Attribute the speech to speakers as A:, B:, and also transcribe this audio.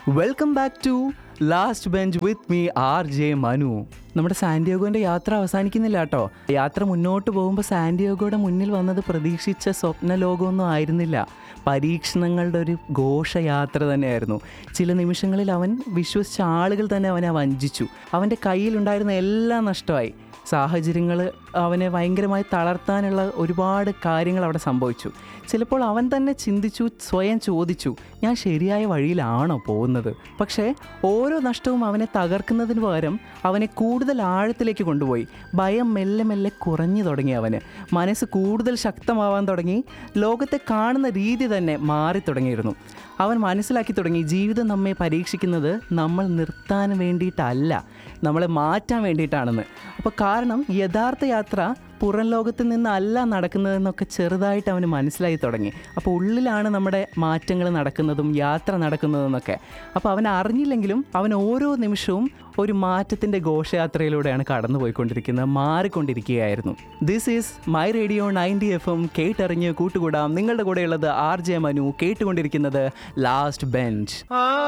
A: welcome back to last bench with me R J Manu നമ്മുടെ സാന്റിയോഗോന്റെ യാത്ര അവസാനിക്കുന്നില്ല കേട്ടോ യാത്ര മുന്നോട്ട് പോകുമ്പോൾ സാന്റിയോഗോയുടെ മുന്നിൽ വന്നത് പ്രതീക്ഷിച്ച സ്വപ്ന ലോകമൊന്നും ആയിരുന്നില്ല പരീക്ഷണങ്ങളുടെ ഒരു ഘോഷയാത്ര തന്നെയായിരുന്നു ചില നിമിഷങ്ങളിൽ അവൻ വിശ്വസിച്ച ആളുകൾ തന്നെ അവനെ വഞ്ചിച്ചു അവൻ്റെ കയ്യിലുണ്ടായിരുന്ന എല്ലാം നഷ്ടമായി സാഹചര്യങ്ങൾ അവനെ ഭയങ്കരമായി തളർത്താനുള്ള ഒരുപാട് കാര്യങ്ങൾ അവിടെ സംഭവിച്ചു ചിലപ്പോൾ അവൻ തന്നെ ചിന്തിച്ചു സ്വയം ചോദിച്ചു ഞാൻ ശരിയായ വഴിയിലാണോ പോകുന്നത് പക്ഷേ ഓരോ നഷ്ടവും അവനെ തകർക്കുന്നതിന് പകരം അവനെ കൂടുതൽ ആഴത്തിലേക്ക് കൊണ്ടുപോയി ഭയം മെല്ലെ മെല്ലെ കുറഞ്ഞു തുടങ്ങി അവന് മനസ്സ് കൂടുതൽ ശക്തമാവാൻ തുടങ്ങി ലോകത്തെ കാണുന്ന രീതി തന്നെ മാറി തുടങ്ങിയിരുന്നു അവൻ മനസ്സിലാക്കി തുടങ്ങി ജീവിതം നമ്മെ പരീക്ഷിക്കുന്നത് നമ്മൾ നിർത്താൻ വേണ്ടിയിട്ടല്ല നമ്മളെ മാറ്റാൻ വേണ്ടിയിട്ടാണെന്ന് അപ്പോൾ കാരണം യഥാർത്ഥ യാത്ര പുറം ലോകത്ത് നിന്നല്ല നടക്കുന്നതെന്നൊക്കെ ചെറുതായിട്ട് അവന് മനസ്സിലായി തുടങ്ങി അപ്പോൾ ഉള്ളിലാണ് നമ്മുടെ മാറ്റങ്ങൾ നടക്കുന്നതും യാത്ര നടക്കുന്നതെന്നൊക്കെ അപ്പോൾ അവൻ അറിഞ്ഞില്ലെങ്കിലും അവൻ ഓരോ നിമിഷവും ഒരു മാറ്റത്തിൻ്റെ ഘോഷയാത്രയിലൂടെയാണ് കടന്നു പോയിക്കൊണ്ടിരിക്കുന്നത് മാറിക്കൊണ്ടിരിക്കുകയായിരുന്നു this is my radio ninety F M കേട്ടറിഞ്ഞ് കൂട്ടുകൂടാം നിങ്ങളുടെ കൂടെയുള്ളത് ആർ ജെ മനു കേട്ടുകൊണ്ടിരിക്കുന്നത് ലാസ്റ്റ് ബെഞ്ച്